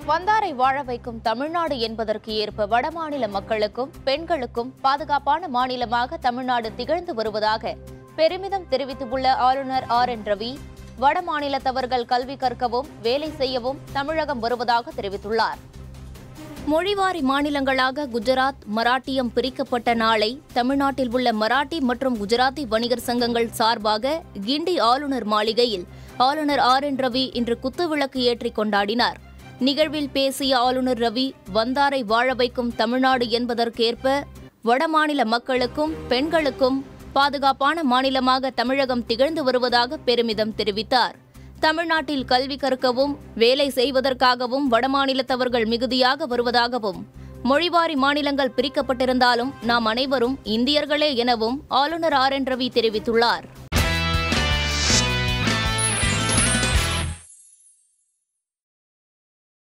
வந்தாரை வாழ வைக்கும் தமிழ்நாடு என்பதற்கு ஏற்ப வடமாநில மக்களுக்கும் பெண்களுக்கும் பாதுகாப்பான மாநிலமாக தமிழ்நாடு திகழ்ந்து வருவதாக பெருமிதம் தெரிவித்துள்ள ஆளுநர் ஆர் என் ரவி வட மாநிலத்தவர்கள் கல்வி கற்கவும் வேலை செய்யவும் தமிழகம் வருவதாக தெரிவித்துள்ளார் மொழிவாரி மாநிலங்களாக குஜராத் மராட்டியம் பிரிக்கப்பட்ட நாளை தமிழ்நாட்டில் உள்ள மராட்டி மற்றும் குஜராத்தி வணிகர் சங்கங்கள் சார்பாக கிண்டி ஆளுநர் மாளிகையில் ஆளுநர் ஆர் என் ரவி இன்று குத்துவிளக்கு ஏற்றி கொண்டாடினார் நிகழ்வில் பேசிய ஆளுநர் ரவி வந்தாரை வாழ வைக்கும் தமிழ்நாடு என்பதற்கேற்ப வடமாநில மக்களுக்கும் பெண்களுக்கும் பாதுகாப்பான மாநிலமாக தமிழகம் திகழ்ந்து வருவதாக பெருமிதம் தெரிவித்தார் தமிழ்நாட்டில் கல்வி கற்கவும் வேலை செய்வதற்காகவும் வடமாநிலத்தவர்கள் மிகுதியாக வருவதாகவும் மொழிவாரி மாநிலங்கள் பிரிக்கப்பட்டிருந்தாலும் நாம் அனைவரும் இந்தியர்களே எனவும் ஆளுநர் ஆர் என் ரவி தெரிவித்துள்ளார்